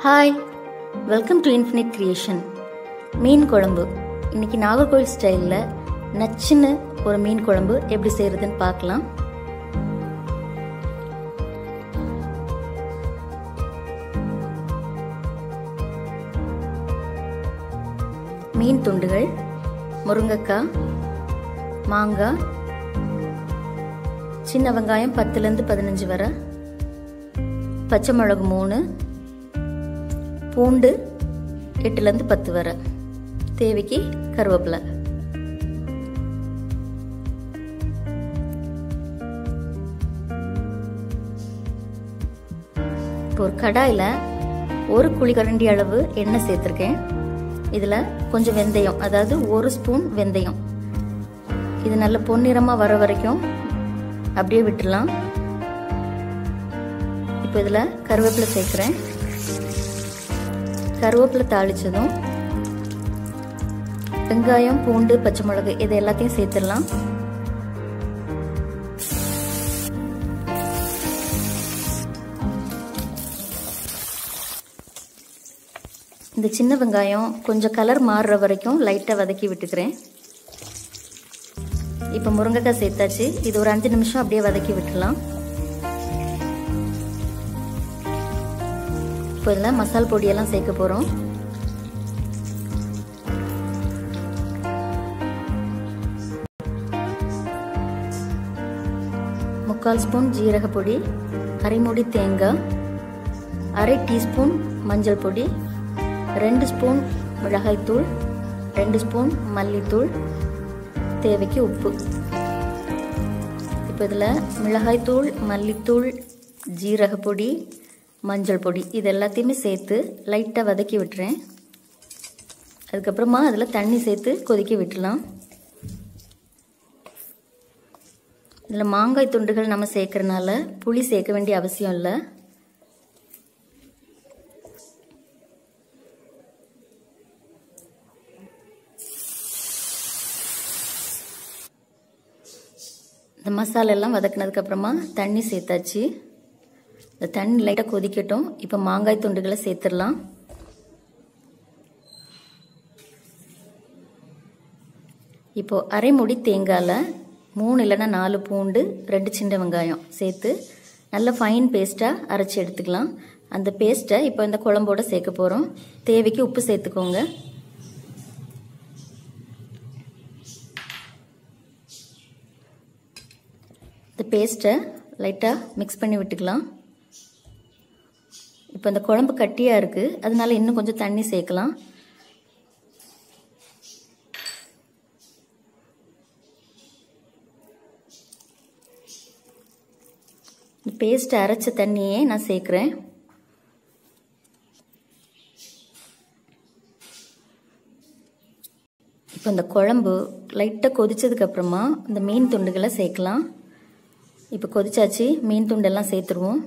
hi welcome to infinite creation மீன் குழம்பு இன்னைக்கு நாகர்கோவில் ஸ்டைலில் நச்சுன்னு ஒரு மீன் குழம்பு எப்படி செய்யறதுன்னு பார்க்கலாம் மீன் துண்டுகள் முருங்கைக்காய் மாங்காய் சின்ன வெங்காயம் பத்துலேருந்து பதினஞ்சு வரை பச்சை மிளகு மூணு பூண்டு எட்டுலேருந்து பத்து வரை தேவைக்கு கருவேப்பிலை இப்போ ஒரு கடாயில் ஒரு குழிக்கரண்டி அளவு எண்ணெய் சேர்த்துருக்கேன் இதில் கொஞ்சம் வெந்தயம் அதாவது ஒரு ஸ்பூன் வெந்தயம் இது நல்ல பொன்னிறமாக வர வரைக்கும் அப்படியே விட்டுடலாம் இப்போ இதில் கருவேப்பிலை சேர்க்குறேன் கருவேப்பிலை தாளித்ததும் வெங்காயம் பூண்டு பச்சை மிளகு இது எல்லாத்தையும் சேர்த்துடலாம் இந்த சின்ன வெங்காயம் கொஞ்சம் கலர் மாறுற வரைக்கும் லைட்டாக வதக்கி விட்டுக்கிறேன் இப்போ முருங்கைக்காய் சேர்த்தாச்சு இது ஒரு அஞ்சு நிமிஷம் அப்படியே வதக்கி விட்டுலாம் இப்போ இதில் மசால் பொடியெல்லாம் சேர்க்க போகிறோம் முக்கால் ஸ்பூன் ஜீரக பொடி அரை மூடி தேங்காய் அரை டீஸ்பூன் மஞ்சள் பொடி ரெண்டு ஸ்பூன் மிளகாய்த்தூள் ரெண்டு ஸ்பூன் மல்லித்தூள் தேவைக்கு உப்பு இப்போ இதில் மிளகாய்த்தூள் மல்லித்தூள் ஜீரக பொடி மஞ்சள் பொடி இது எல்லாத்தையுமே சேர்த்து லைட்டாக வதக்கி விட்டுறேன் அதுக்கப்புறமா அதில் தண்ணி சேர்த்து கொதிக்க விட்டுலாம் இதில் மாங்காய் துண்டுகள் நம்ம சேர்க்கறனால புளி சேர்க்க வேண்டிய அவசியம் இல்லை இந்த மசாலெல்லாம் வதக்கினதுக்கப்புறமா தண்ணி சேர்த்தாச்சு இந்த தண்ணி லைட்டாக கொதிக்கட்டும் இப்போ மாங்காய் துண்டுகளை சேர்த்துடலாம் இப்போ அரை முடி தேங்காயில் மூணு இல்லைன்னா நாலு பூண்டு ரெண்டு சின்ன வெங்காயம் சேர்த்து நல்ல ஃபைன் பேஸ்ட்டாக அரைச்சி எடுத்துக்கலாம் அந்த பேஸ்ட்டை இப்போ இந்த குழம்போட சேர்க்க போகிறோம் தேவைக்கு உப்பு சேர்த்துக்கோங்க இந்த பேஸ்ட்டை லைட்டாக மிக்ஸ் பண்ணி விட்டுக்கலாம் இப்போ இந்த குழம்பு கட்டியாக இருக்குது அதனால இன்னும் கொஞ்சம் தண்ணி சேர்க்கலாம் பேஸ்ட் அரைச்ச தண்ணியே நான் சேர்க்குறேன் இப்போ இந்த குழம்பு லைட்டாக கொதிச்சதுக்கப்புறமா இந்த மீன் துண்டுகளை சேர்க்கலாம் இப்போ கொதிச்சாச்சு மீன் துண்டெல்லாம் சேர்த்துருவோம்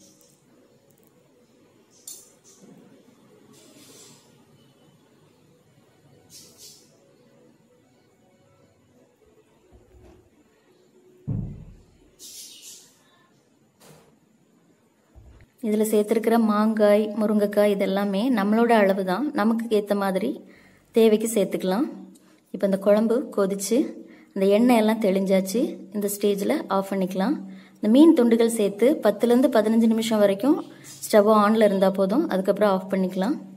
இதில் சேர்த்துருக்கிற மாங்காய் முருங்கைக்காய் இதெல்லாமே நம்மளோட அளவு தான் நமக்கு ஏற்ற மாதிரி தேவைக்கு சேர்த்துக்கலாம் இப்போ இந்த குழம்பு கொதிச்சு இந்த எண்ணெய் எல்லாம் தெளிஞ்சாச்சு இந்த ஸ்டேஜில் ஆஃப் பண்ணிக்கலாம் இந்த மீன் துண்டுகள் சேர்த்து பத்துலேருந்து பதினஞ்சு நிமிஷம் வரைக்கும் ஸ்டவ் ஆனில் இருந்தால் போதும் அதுக்கப்புறம் ஆஃப் பண்ணிக்கலாம்